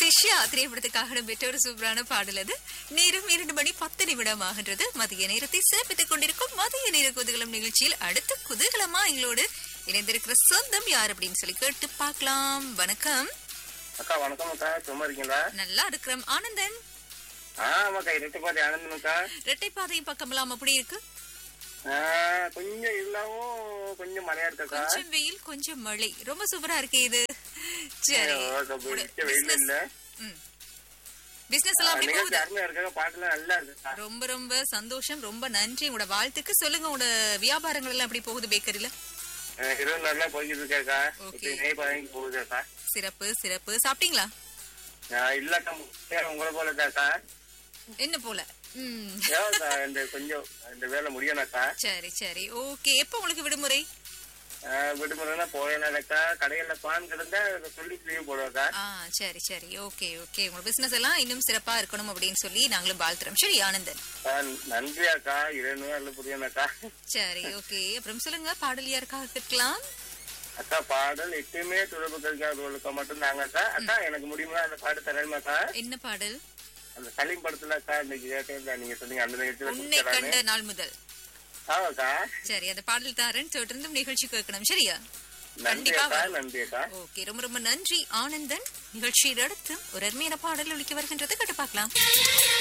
சிஷ்யா திரைப்படத்துக்காக இடம்பெற்ற ஒரு சூப்பரான பாடல் அது நேரம் இரண்டு மணி பத்து நிமிடம் ஆகின்றது மதிய நேரத்தை சிறப்பித்துக் கொண்டிருக்கும் மதிய நேர குதூகலம் நிகழ்ச்சியில் அடுத்து குதூகலமா எங்களோடு இணைந்திருக்கிற சொந்தம் யார் அப்படின்னு சொல்லி கேட்டு பார்க்கலாம் வணக்கம் அக்கா வணக்கம் அக்கா சும்மா இருக்கீங்களா நல்லா இருக்கிறோம் ஆனந்தன் ஆ ஆமாக்கா இரட்டு பாட்டி ஆனந்தம்க்கா இரட்டைப்பாதை பக்கமெல்லாம் அப்படி இருக்கு ஆ, கொஞ்சம் இருந்தாலும் கொஞ்சம் மழையா இருக்கக்கா கொஞ்சம் வெயில் கொஞ்சம் மழை ரொம்ப சூப்பரா இருக்கு இது சரி வெளிச்ச வெயில் இல்ல பிசினஸ் எல்லாம் அப்படி நிகழ்ச்சி போகுது அருமையா இருக்காங்க பாட்டுலாம் நல்லா இருக்குக்கா ரொம்ப ரொம்ப சந்தோஷம் ரொம்ப நன்றி உங்களோட வாழ்த்துக்கு சொல்லுங்க உங்களோட வியாபாரங்கள் எல்லாம் எப்படி போகுது பேக்கரியில ஆ, இருபது நாள்ல போய்கிட்டு இருக்கேக்கா Okay. இப்ப நெய் பதவிக்கு போகுதுக்கா சிறப்பு சிறப்பு சாப்பிட்டீங்களா ஆ, இல்லக்கா முக்கியம் உங்களை போல தாக்கா என்ன போல ம் ஏவாக்கா இந்த கொஞ்சம் இந்த வேலை முடியணக்கா சரி சரி ஓகே எப்போ உங்களுக்கு விடுமுறை விடுமுறைனா போயிடலாக்கா கடையில பான் கிடந்தா அதை சொல்லி லீவ் போடுவாக்கா ஆ சரி சரி ஓகே ஓகே உங்க பிசினஸ் எல்லாம் இன்னும் சிறப்பா இருக்கணும் அப்படின்னு சொல்லி நாங்களும் வாழ்த்துறோம் சரி ஆனந்தன் ஆ, நன்றி அக்கா இருநூறு நல்ல புரியணக்கா சரி ஓகே அப்புறம் சொல்லுங்க பாடல் யாருக்காக கேட்கலாம் அக்கா பாடல் எப்பயுமே தொடர்பு கழிக்காதவர்களுக்கு மட்டும் தாங்கக்கா அக்கா எனக்கு முடியுமா அந்த பாட்டு தரேன்மாக்கா என்ன பாடல் அந்த சலீம் படத்துல அக்கா இன்னைக்கு கேட்டேன் நீங்க சொன்னீங்க அந்த நிகழ்ச்சியில உன்னை கொடுத்தேன் கண்ட நாள் முதல் ஆமாக்கா சரி அந்த பாடல் தாரன் தொடர்ந்தும் நிகழ்ச்சி கேட்கணும் சரியா நன்றி கண்டிப்பா அக்கா நன்றி அக்கா ஓகே ரொம்ப ரொம்ப நன்றி ஆனந்தன் நிகழ்ச்சியில் அடுத்து ஒரு அருமையான பாடல் ஒழிக்க வருகின்றது கேட்டு பார்க்கலாம்